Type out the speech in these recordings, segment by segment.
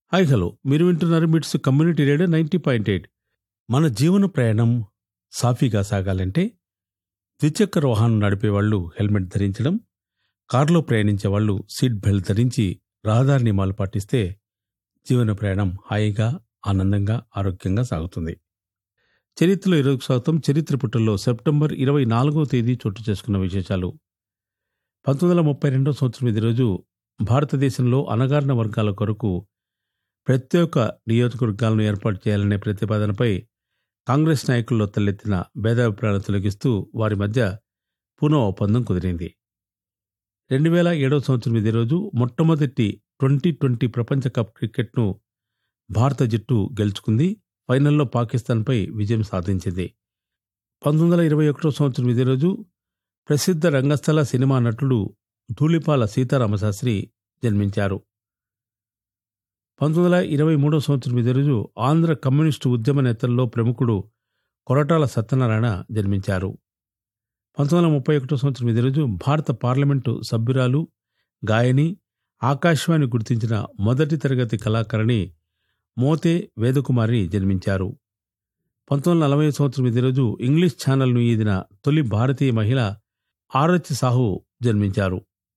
hi hello మీరు వింటున్నారు MITS community radio ninety point eight మన జీవన ప్రయాణం సాఫీగా సాగాలంటే ద్విచక్ర వాహనం నడిపే వాళ్ళు హెల్మెట్ ధరించడం కారులో ప్రయాణించే వాళ్ళు సీట్ బెల్ట్ ధరించి రహదారి నియమాలు పాటిస్తే జీవన ప్రయాణం హాయిగా ఆనందంగా ఆరోగ్యంగా సాగుతుంది చరిత్రలో ఈరోజు స్వాగతం చరిత్ర పుటల్లో సెప్టెంబర్ ఇరవై నాలుగవ తేదీ చోటు చేసుకున్న విశేషాలు పంతొమ్మిది వందల ముప్పై రెండవ సంవత్సరం ఇది రోజు భారతదేశంలో అణగారిన వర్గాల కొరకు ప్రత్యేక నియోజకవర్గాలను ఏర్పాటు చేయాలనే ప్రతిపాదనపై కాంగ్రెస్ నాయకుల్లో తలెత్తిన భేదాభిప్రాయాలు తొలగిస్తూ వారి మధ్య పునః ఒప్పందం కుదిరింది రెండు వేల ఏడవ సంవత్సరం ఇదే రోజు మొట్టమొదటి ట్వంటీ ట్వంటీ ప్రపంచ కప్ క్రికెట్ను భారత జట్టు గెలుచుకుంది ఫైనల్లో పాకిస్తాన్పై విజయం సాధించింది పంతొమ్మిది వందల ఇరవై ఒకటో సంవత్సరం ఇదే రోజు ప్రసిద్ధ రంగస్థల సినిమా నటుడు ధూళిపాల సీతారామశాస్త్రి జన్మించారు పంతొమ్మిది వందల ఇరవై మూడో సంవత్సరం ఇదే రోజు ఆంధ్ర కమ్యూనిస్టు ఉద్యమ నేతల్లో ప్రముఖుడు కొరటాల సత్యనారాయణ జన్మించారు పంతొమ్మిది వందల ముప్పై ఒకటో సంవత్సరం ఇదే రోజు భారత పార్లమెంటు సభ్యురాలు గాయని ఆకాశవాణి గుర్తించిన మొదటి తరగతి కళాకారిణి మోతే వేదకుమారి జన్మించారు పంతొమ్మిది వందల నలభై సంవత్సరం ఇదే రోజు ఇంగ్లీష్ ఛానల్ను ఈదిన తొలి భారతీయ మహిళ ఆరతి సాహు జన్మించారు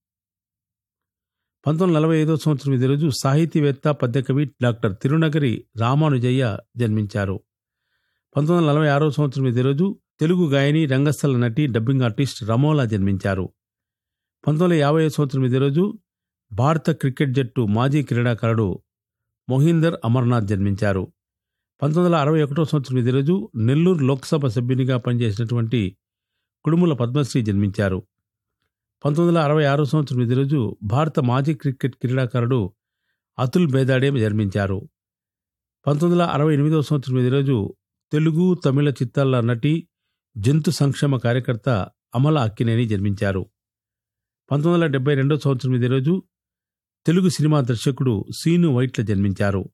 పంతొమ్మిది వందల నలభై ఐదో సంవత్సరం ఇదే రోజు సాహితీవేత్త పద్యకవి డాక్టర్ తిరునగరి రామానుజయ్య జన్మించారు పంతొమ్మిది వందల నలభై ఆరో సంవత్సరం ఇదే రోజు తెలుగు గాయని రంగస్థల నటి డబ్బింగ్ ఆర్టిస్ట్ రమోలా జన్మించారు పంతొమ్మిది వందల యాభై సంవత్సరం ఇదే రోజు భారత క్రికెట్ జట్టు మాజీ క్రీడాకారుడు మొహీందర్ అమర్నాథ్ జన్మించారు పంతొమ్మిది వందల అరవై ఒకటో సంవత్సరం ఇదే రోజు నెల్లూరు లోక్సభ సభ్యునిగా పనిచేసినటువంటి కుడుముల పద్మశ్రీ జన్మించారు పంతొమ్మిది వందల అరవై ఆరో సంవత్సరం ఇదే రోజు భారత మాజీ క్రికెట్ క్రీడాకారుడు అతుల్ బేదాడే జన్మించారు పంతొమ్మిది వందల అరవై ఎనిమిదవ సంవత్సరం ఇదే రోజు తెలుగు తమిళ చిత్రాల నటి జంతు సంక్షేమ కార్యకర్త అమల అక్కినేని జన్మించారు పంతొమ్మిది వందల డెబ్బై రెండో సంవత్సరం ఇదే రోజు తెలుగు సినిమా దర్శకుడు సీను వైట్ల జన్మించారు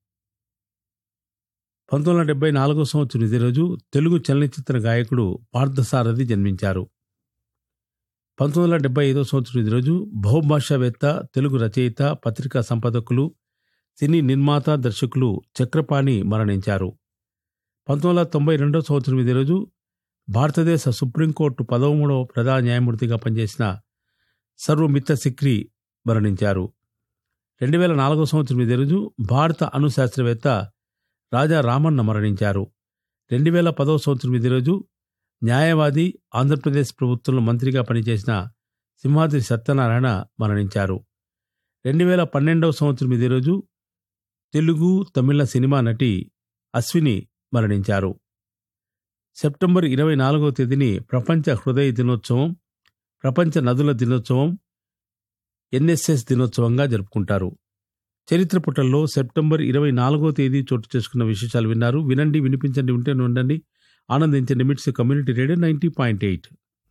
పంతొమ్మిది వందల డెబ్బై నాలుగో సంవత్సరం ఇదే రోజు తెలుగు చలనచిత్ర గాయకుడు పార్థసారథి జన్మించారు పంతొమ్మిది వందల డెబ్బై ఐదో సంవత్సరం ఇదే రోజు బహుభాషావేత్త తెలుగు రచయిత పత్రికా సంపాదకులు సినీ నిర్మాత దర్శకులు చక్రపాణి మరణించారు పంతొమ్మిది వందల తొంభై రెండో సంవత్సరం ఇదే రోజు భారతదేశ సుప్రీంకోర్టు పదమూడవ ప్రధాన న్యాయమూర్తిగా పనిచేసిన సర్వమిత్త సిక్రి మరణించారు రెండు వేల నాలుగో సంవత్సరం ఇదే రోజు భారత అణు శాస్త్రవేత్త రాజా రామన్న మరణించారు రెండు వేల పదవ సంవత్సరం ఇదే రోజు న్యాయవాది ఆంధ్రప్రదేశ్ ప్రభుత్వంలో మంత్రిగా పనిచేసిన సింహాద్రి సత్యనారాయణ మరణించారు రెండు వేల పన్నెండవ సంవత్సరం ఇదే రోజు తెలుగు తమిళ సినిమా నటి అశ్విని మరణించారు సెప్టెంబర్ ఇరవై నాలుగవ తేదీని ప్రపంచ హృదయ దినోత్సవం ప్రపంచ నదుల దినోత్సవం ఎన్ఎస్ఎస్ దినోత్సవంగా జరుపుకుంటారు చరిత్ర పుటల్లో సెప్టెంబర్ ఇరవై నాలుగో తేదీ చోటు చేసుకున్న విశేషాలు విన్నారు వినండి వినిపించండి వింటే ఉండండి ఆనందించండి MITS community radio ninety point eight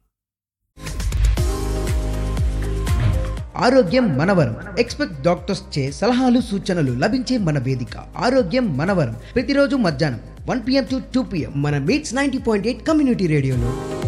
ఆరోగ్యం మనవరం ఎక్స్పెక్ట్ డాక్టర్స్ చే సలహాలు సూచనలు లభించే మన వేదిక ఆరోగ్యం మనవరం ప్రతిరోజు మధ్యాహ్నం one PM to two PM మన MITS ninety point eight community రేడియోలో